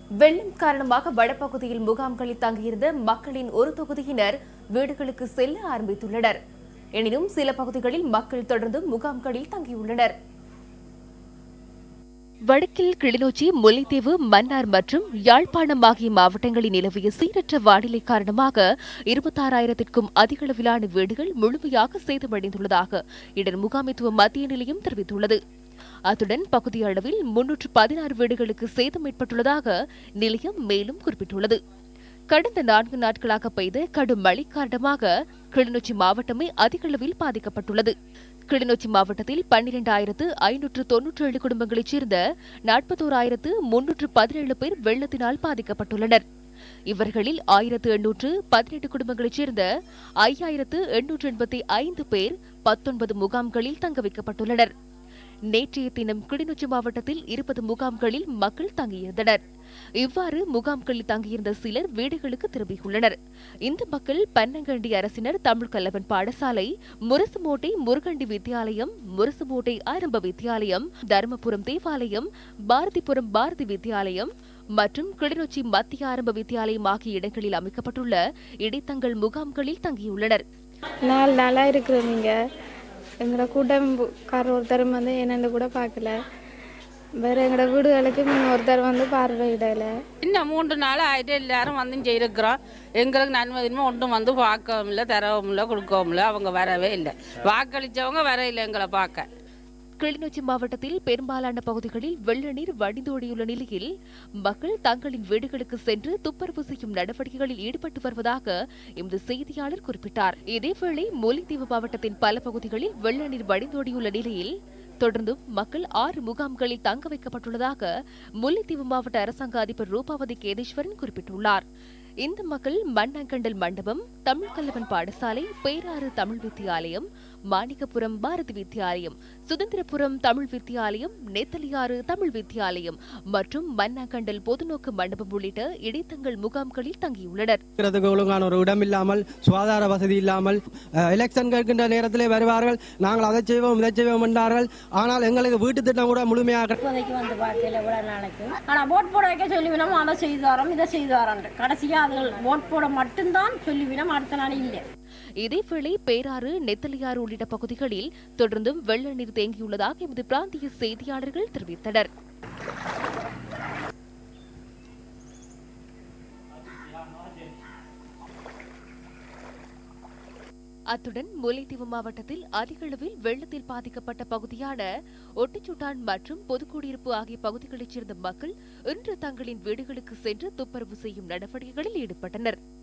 வெள்ளம் காரணமாக வடபகுதியில் முகாம்களில் தங்கியிருந்த மக்களின் ஒரு தொகுதியினர் வீடுகளுக்கு செல்ல ஆரம்பித்துள்ளனர் எனினும் சில பகுதிகளில் மக்கள் தொடர்ந்து முகாம்களில் தங்கியுள்ளனர் வடக்கில் கிளிநொச்சி முல்லைத்தீவு மன்னார் மற்றும் யாழ்ப்பாணம் ஆகிய மாவட்டங்களில் நிலவிய சீரற்ற வானிலை காரணமாக இருபத்தாறாயிரத்திற்கும் அதிகளவிலான வீடுகள் முழுமையாக சேதமடைந்துள்ளதாக இடர் முகாமைத்துவ மத்திய நிலையம் தெரிவித்துள்ளது அத்துடன் பகுதி அளவில் முன்னூற்று பதினாறு வீடுகளுக்கு சேதம் ஏற்பட்டுள்ளதாக நிலையம் மேலும் குறிப்பிட்டுள்ளது கடந்த நான்கு நாட்களாக பெய்த கடும் மழை காரணமாக கிளிநொச்சி மாவட்டமே அதிகளவில் பாதிக்கப்பட்டுள்ளது கிளிநொச்சி மாவட்டத்தில் பன்னிரண்டாயிரத்து ஐநூற்று தொன்னூற்றி ஏழு குடும்பங்களைச் சேர்ந்த நாற்பத்தோராயிரத்து முன்னூற்று பதினேழு பேர் வெள்ளத்தினால் பாதிக்கப்பட்டுள்ளனர் இவர்களில் ஆயிரத்து எண்ணூற்று பதினெட்டு குடும்பங்களைச் சேர்ந்த ஐயாயிரத்து எண்ணூற்று எண்பத்தி ஐந்து பேர் பத்தொன்பது முகாம்களில் தங்க வைக்கப்பட்டுள்ளனர் நேற்றைய தினம் கிளிநொச்சி மாவட்டத்தில் இருபது முகாம்களில் மக்கள் தங்கியிருந்தனர் இவ்வாறு முகாம்களில் தங்கியிருந்த சிலர் வீடுகளுக்கு திரும்பியுள்ளனர் இந்த மக்கள் பன்னங்கண்டி அரசினர் தமிழ் கல்லவன் பாடசாலை முரசுமோட்டை முருகண்டி வித்தியாலயம் முரசுமோட்டை ஆரம்ப வித்தியாலயம் தருமபுரம் தேவாலயம் பாரதிபுரம் பாரதி வித்தியாலயம் மற்றும் கிளிநொச்சி மத்திய ஆரம்ப வித்தியாலயம் ஆகிய இடங்களில் அமைக்கப்பட்டுள்ள இடைத்தங்கள் முகாம்களில் தங்கியுள்ளனர் நாலு நாளாக இருக்கிறவங்க எங்களோட குடும்பக்காரர் ஒருத்தர் வந்து என்னென்னு கூட பார்க்கல வேறு எங்களோட வீடுகளுக்கு முன்ன ஒருத்தர் வந்து பார்வையிடல இன்னும் மூன்று நாள் ஆகிட்டு எல்லாரும் வந்து இங்கே இருக்கிறோம் எங்களுக்கு நன்மதினமும் ஒன்றும் வந்து பார்க்கவும் இல்லை தரவும் இல்லை கொடுக்கவும் இல்லை அவங்க வரவே இல்லை வாக்களித்தவங்க வர இல்லை எங்களை பார்க்க கிளிநொச்சி மாவட்டத்தில் பெரும்பாலான பகுதிகளில் வெள்ள நீர் வடிந்தோடியுள்ள நிலையில் மக்கள் தங்களின் வீடுகளுக்கு சென்று துப்புரவு செய்யும் நடவடிக்கைகளில் ஈடுபட்டு வருவதாக எமது செய்தியாளர் குறிப்பிட்டார் இதேவேளை முல்லைத்தீவு மாவட்டத்தின் பல பகுதிகளில் வெள்ள நீர் வடிந்தோடியுள்ள நிலையில் தொடர்ந்தும் மக்கள் ஆறு முகாம்களில் தங்க வைக்கப்பட்டுள்ளதாக முல்லைத்தீவு மாவட்ட அரசாங்க அதிபர் ரூபாவதி கேதீஸ்வரன் குறிப்பிட்டுள்ளார் இந்த மக்கள் மண்ணாங்கண்டல் மண்டபம் தமிழ் கல்லவன் பாடசாலை பேராறு தமிழ் வித்தியாலயம் மாணிக்கபுரம் பாரதி வித்தியாலயம் சுதந்திரபுரம் தமிழ் வித்தியாலயம் நெத்தலியாறு தமிழ் வித்தியாலயம் மற்றும் மண்ணாங்கண்டல் பொதுநோக்கு மண்டபம் உள்ளிட்ட இடைத்தங்கள் முகாம்களில் தங்கியுள்ளனர் இருக்கிறதுக்கு ஒழுங்கான ஒரு இடம் இல்லாமல் சுகாதார வசதி இல்லாமல் அஹ், எலெக்ஷன் கேட்கின்ற நேரத்திலே வருவார்கள் நாங்கள் அதை செய்வோம் இதை செய்வோம் என்றார்கள் ஆனால் எங்களுக்கு வீட்டு திட்டம் கூட முழுமையாக இப்போதைக்கு வந்து பார்க்கல இவ்வளோ நாளைக்கு ஆனால் போட் போட வைக்க சொல்லிவினோம் அதை செய்து வரோம் இதை செய்து வரோம் கடைசியாக அதுகள் போட் போட மட்டும்தான் சொல்லிவினோம் அடுத்த நாள் இல்லை இதேவேளை பேராறு நெத்தலியாறு உள்ளிட்ட பகுதிகளில் தொடர்ந்தும் வெள்ள நீர் தேங்கியுள்ளதாக எமது பிராந்திய செய்தியாளர்கள் தெரிவித்தனர் அத்துடன் முல்லைத்தீவு மாவட்டத்தில் அதிகளவில் வெள்ளத்தில் பாதிக்கப்பட்ட பகுதியான ஒட்டிச்சுட்டான் மற்றும் பொதுக்குடியிருப்பு ஆகிய பகுதிகளைச் சேர்ந்த மக்கள் இன்று தங்களின் வீடுகளுக்கு சென்று துப்புரவு செய்யும் நடவடிக்கைகளில் ஈடுபட்டனர்